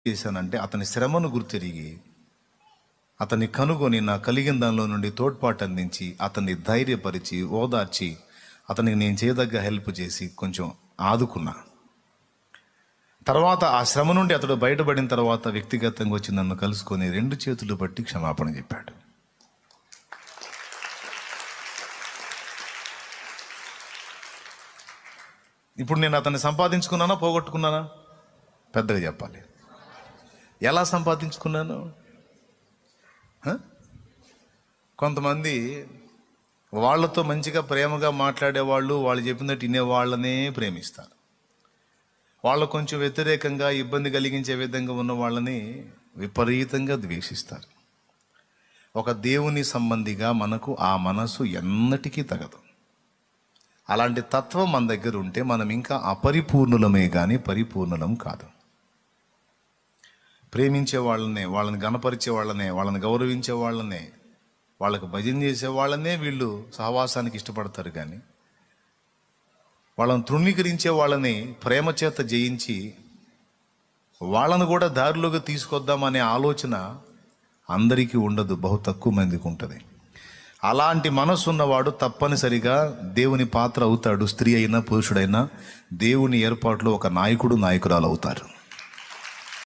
చేశానంటే అతని శ్రమను గుర్తిరిగి అతన్ని కనుగొని నా కలిగిన దానిలో నుండి తోడ్పాటు అందించి అతన్ని ధైర్యపరిచి ఓదార్చి అతనికి నేను చేయదగ్గ హెల్ప్ చేసి కొంచెం ఆదుకున్నా తర్వాత ఆ శ్రమ నుండి అతడు బయటపడిన తర్వాత వ్యక్తిగతంగా వచ్చి నన్ను కలుసుకొని రెండు చేతులు పట్టి క్షమాపణ చెప్పాడు ఇప్పుడు నేను అతన్ని సంపాదించుకున్నానా పోగొట్టుకున్నానా పెద్దగా చెప్పాలి ఎలా సంపాదించుకున్నాను హ? కొంతమంది వాళ్ళతో మంచిగా ప్రేమగా మాట్లాడేవాళ్ళు వాళ్ళు చెప్పినట్టు వినే వాళ్ళనే ప్రేమిస్తారు వాళ్ళు కొంచెం వ్యతిరేకంగా ఇబ్బంది కలిగించే విధంగా ఉన్న వాళ్ళని విపరీతంగా ద్వేషిస్తారు ఒక దేవుని సంబంధిగా మనకు ఆ మనసు ఎన్నటికీ తగదు అలాంటి తత్వం మన దగ్గర ఉంటే మనం ఇంకా అపరిపూర్ణులమే కానీ పరిపూర్ణులం కాదు ప్రేమించే వాళ్ళనే వాళ్ళని గణపరిచే వాళ్ళనే వాళ్ళని గౌరవించే వాళ్ళనే వాళ్ళకు భజన చేసే వాళ్ళనే వీళ్ళు సహవాసానికి ఇష్టపడతారు కానీ వాళ్ళని తృణీకరించే వాళ్ళని ప్రేమ చేత జయించి వాళ్ళను కూడా దారిలోకి తీసుకొద్దామనే ఆలోచన అందరికీ ఉండదు బహు తక్కువ మందికి ఉంటుంది అలాంటి మనసు ఉన్నవాడు తప్పనిసరిగా దేవుని పాత్ర అవుతాడు స్త్రీ అయినా పురుషుడైనా దేవుని ఏర్పాట్లో ఒక నాయకుడు నాయకురాలు అవుతారు